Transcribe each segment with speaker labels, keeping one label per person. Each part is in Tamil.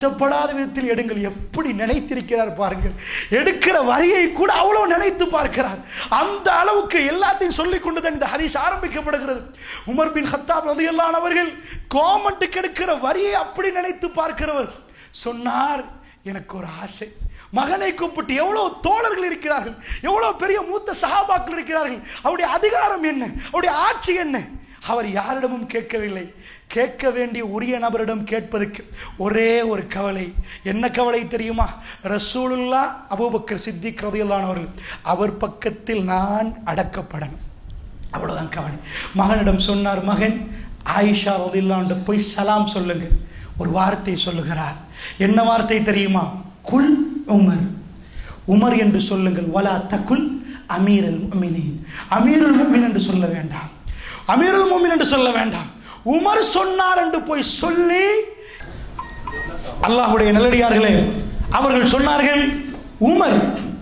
Speaker 1: கஷ்டப்படாத விதத்தில் எடுங்கள் எப்படி நினைத்திருக்கிறார் பாருங்கள் எடுக்கிற வரியை கூட அவ்வளவு நினைத்து பார்க்கிறார் அந்த அளவுக்கு எல்லாத்தையும் சொல்லிக் கொண்டுதான் இந்த ஹதீஸ் ஆரம்பிக்கப்படுகிறது உமர் பின் ஹத்தாப் ரதியல்லான் அவர்கள் கவர்மெண்ட்டுக்கு எடுக்கிற வரியை அப்படி நினைத்து பார்க்கிறவர் சொன்னார் எனக்கு ஒரு ஆசை மகனை கூப்பிட்டு எவ்வளவு தோழர்கள் இருக்கிறார்கள் எவ்வளவு பெரிய மூத்த சகாபாக்கள் இருக்கிறார்கள் அவருடைய அதிகாரம் என்ன அவருடைய ஆட்சி என்ன அவர் யாரிடமும் கேட்கவில்லை கேட்க வேண்டிய உரிய நபரிடம் கேட்பதற்கு ஒரே ஒரு கவலை என்ன கவலை தெரியுமா ரசூலுல்லா அபூபக்கர் சித்திக் ரதியல்லானவர்கள் அவர் பக்கத்தில் நான் அடக்கப்படணும் அவ்வளவுதான் கவலை மகனிடம் சொன்னார் மகன் ஆயிஷா ரதில்லாண்டு போய் சலாம் சொல்லுங்க ஒரு வார்த்தை சொல்லுகிறார் என்ன வார்த்தை தெரியுமா குல் உமர் உமர் என்று சொல்லுங்கள் வலா தக்குல் அமீரல் முமினின் அமீருல் முமின் என்று சொல்ல வேண்டாம் அமீருல் முமின் என்று சொல்ல வேண்டாம் உமர் சொன்னார் என்று போய் சொல்லி அல்லாஹுடைய நல்லடியார்களே அவர்கள் சொன்னார்கள் உமர்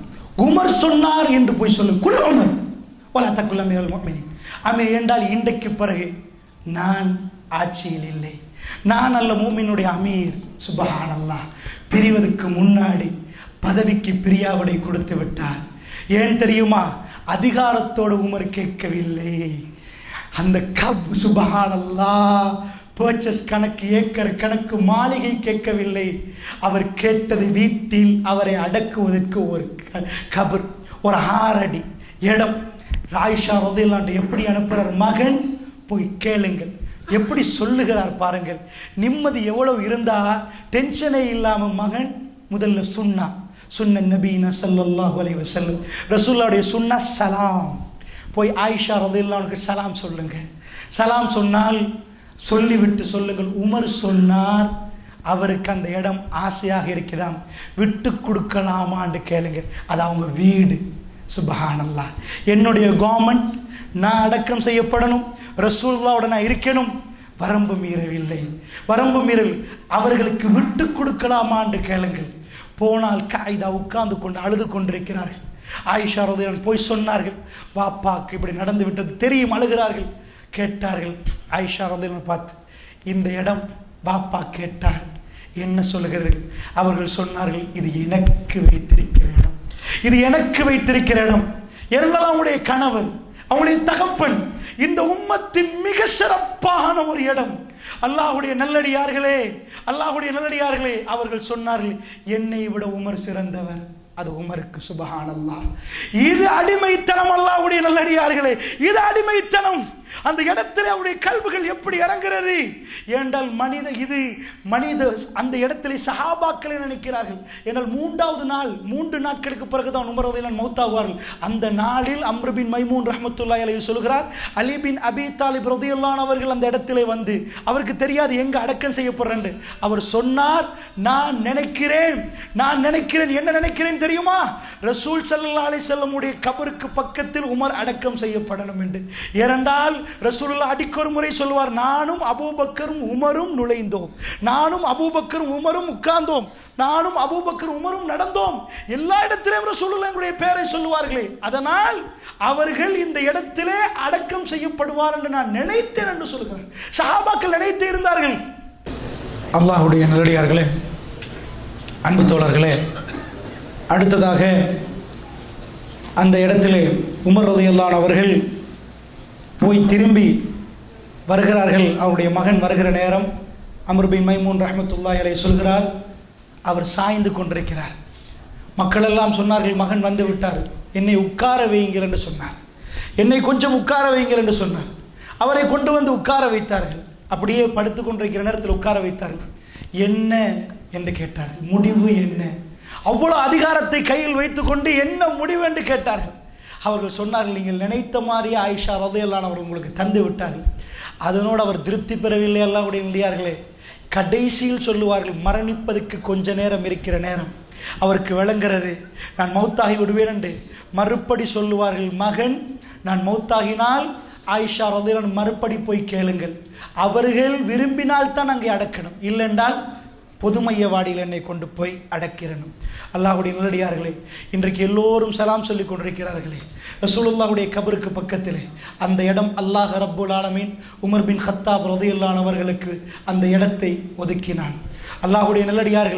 Speaker 1: உமர் சொன்னார் என்று போய் சொல்லு குல் உமர் வலா தக்குல் அமீரல் முமினின் அமீர் என்றால் இன்றைக்கு பிறகு நான் ஆட்சியில் இல்லை நான் அல்ல மூமினுடைய அமீர் சுபஹான் அல்லாஹ் பிரிவதற்கு முன்னாடி பதவிக்கு பிரியாவிடை கொடுத்து விட்டார் ஏன் தெரியுமா அதிகாரத்தோடு உமர் கேட்கவில்லை அந்த கப் சுபஹான் அல்லாஹ் பர்ச்சஸ் கணக்கு ஏக்கர் கணக்கு மாளிகை கேட்கவில்லை அவர் கேட்டது வீட்டில் அவரை அடக்குவதற்கு ஒரு க- கபர் ஒரு ஆறடி இடம் ராயிஷா ரதிலாண்டு எப்படி அனுப்புகிறார் மகன் போய் கேளுங்கள் எப்படி சொல்லுகிறார் பாருங்கள் நிம்மதி எவ்வளவு இருந்தா டென்ஷனே இல்லாம மகன் முதல்ல சுன்னா சுன்ன நபீனா ஸல்லல்லாஹு அலைஹி வஸல்லம் ரசூலுல்லாஹ்வுடைய சுன்னா சலாம் போய் ஆயிஷா ரதில்லாவுக்கு சலாம் சொல்லுங்க சலாம் சொன்னால் சொல்லிவிட்டு சொல்லுங்கள் உமர் சொன்னார் அவருக்கு அந்த இடம் ஆசையாக இருக்குதாம் விட்டு கொடுக்கலாமான்னு கேளுங்க அது அவங்க வீடு சுபஹானல்லாஹ் என்னுடைய கவர்மெண்ட் நான் அடக்கம் செய்யப்படணும் ரசூல்லாவோட நான் இருக்கணும் வரம்பு மீறவில்லை வரம்பு மீறல் அவர்களுக்கு விட்டு கொடுக்கலாமான்னு கேளுங்கள் போனால் காய்தா உட்கார்ந்து கொண்டு அழுது கொண்டிருக்கிறார்கள் ஆயிஷா ரதியன் போய் சொன்னார்கள் பாப்பாக்கு இப்படி நடந்து விட்டது தெரியும் அழுகிறார்கள் கேட்டார்கள் ஆயிஷா ரதியன் பார்த்து இந்த இடம் பாப்பா கேட்டார் என்ன சொல்லுகிறார்கள் அவர்கள் சொன்னார்கள் இது எனக்கு வைத்திருக்கிற இடம் இது எனக்கு வைத்திருக்கிற இடம் இருந்தாலும் அவங்களுடைய கணவன் அவங்களுடைய தகப்பன் இந்த உம்மத்தின் மிக சிறப்பான ஒரு இடம் அல்லாஹ்வுடைய நல்லடியார்களே அல்லாஹ்வுடைய நல்லடியார்களே அவர்கள் சொன்னார்கள் என்னை விட உமர் சிறந்தவர் அது உமருக்கு சுபஹானல்லாஹ் இது அடிமைத்தனம் அல்லாஹ்வுடைய நல்லடியார்களே இது அடிமைத்தனம் அந்த இடத்துல அவருடைய கல்விகள் எப்படி இறங்குறது ஏண்டால் மனித இது மனித அந்த இடத்திலே சஹாபாக்களை நினைக்கிறார்கள் ஏனால் மூன்றாவது நாள் மூன்று நாட்களுக்கு பிறகுதான் உமரதையில் மௌத்தாகுவார்கள் அந்த நாளில் அம்ரு பின் மைமூன் ரஹமத்துல்லாஹி அலைஹி சொல்கிறார் அலி பின் அபி தாலிப் ரதியல்லான் அவர்கள் அந்த இடத்திலே வந்து அவருக்கு தெரியாது எங்க அடக்கம் செய்யப்படுறேன் அவர் சொன்னார் நான் நினைக்கிறேன் நான் நினைக்கிறேன் என்ன நினைக்கிறேன் தெரியுமா ரசூல் ஸல்லல்லாஹு அலைஹி வஸல்லமுடைய கபருக்கு பக்கத்தில் உமர் அடக்கம் செய்யப்படணும் என்று ஏனென்றால் ரசூலுல்லா அடிக்கொரு முறை சொல்வார் நானும் அபூபக்கரும் உமரும் நுழைந்தோம் நானும் அபூபக்கரும் உமரும் உட்கார்ந்தோம் நானும் அபூபக்கர் உமரும் நடந்தோம் எல்லா இடத்திலும் ரசூலுல்லாஹ் எங்களுடைய பெயரை சொல்லுவார்களே அதனால் அவர்கள் இந்த இடத்திலே அடக்கம் செய்யப்படுவார் என்று நான் நினைத்தேன் என்று சொல்கிறேன் சஹாபாக்கள் நினைத்து இருந்தார்கள் அல்லாஹ்வுடைய நல்லடியார்களே அன்பு தோழர்களே அடுத்ததாக அந்த இடத்திலே உமர் ரதையல்லான் அவர்கள் போய் திரும்பி வருகிறார்கள் அவருடைய மகன் வருகிற நேரம் அமர் பின் மைமூன் ரஹமத்துல்லாஹி அலைஹி சொல்கிறார் அவர் சாய்ந்து கொண்டிருக்கிறார் மக்கள் எல்லாம் சொன்னார்கள் மகன் வந்து விட்டார் என்னை உட்கார வையுங்கள் என்று சொன்னார் என்னை கொஞ்சம் உட்கார வையுங்கள் என்று சொன்னார் அவரை கொண்டு வந்து உட்கார வைத்தார்கள் அப்படியே படுத்து கொண்டிருக்கிற நேரத்தில் உட்கார வைத்தார்கள் என்ன என்று கேட்டார் முடிவு என்ன அவ்வளவு அதிகாரத்தை கையில் வைத்துக்கொண்டு என்ன முடிவு என்று கேட்டார்கள் அவர்கள் சொன்னார்கள் நீங்கள் நினைத்த மாதிரி ஆயிஷா ரதையெல்லாம் அவர்கள் உங்களுக்கு தந்து விட்டார்கள் அதனோடு அவர் திருப்தி பெறவில்லை அல்லாவுடைய இல்லையார்களே கடைசியில் சொல்லுவார்கள் மரணிப்பதற்கு கொஞ்ச நேரம் இருக்கிற நேரம் அவருக்கு விளங்குறது நான் மௌத்தாகி விடுவேன் என்று மறுபடி சொல்லுவார்கள் மகன் நான் மௌத்தாகினால் ஆயிஷா ரதையன் மறுபடி போய் கேளுங்கள் அவர்கள் விரும்பினால் தான் அங்கே அடக்கணும் இல்லைன்றால் பொதுமையவாடியில் என்னை கொண்டு போய் அடக்கிறனும் அல்லாஹுடைய நல்லடியார்களே இன்றைக்கு எல்லோரும் சலாம் சொல்லி கொண்டிருக்கிறார்களே ரசூலுல்லாஹுடைய கபருக்கு பக்கத்திலே அந்த இடம் அல்லாஹ் ரப்புல் ஆலமீன் உமர் பின் ஹத்தாப் ரதியுல்லான் அவர்களுக்கு அந்த இடத்தை ஒதுக்கினான் அல்லாஹ்வுடைய நல்லடியார்களே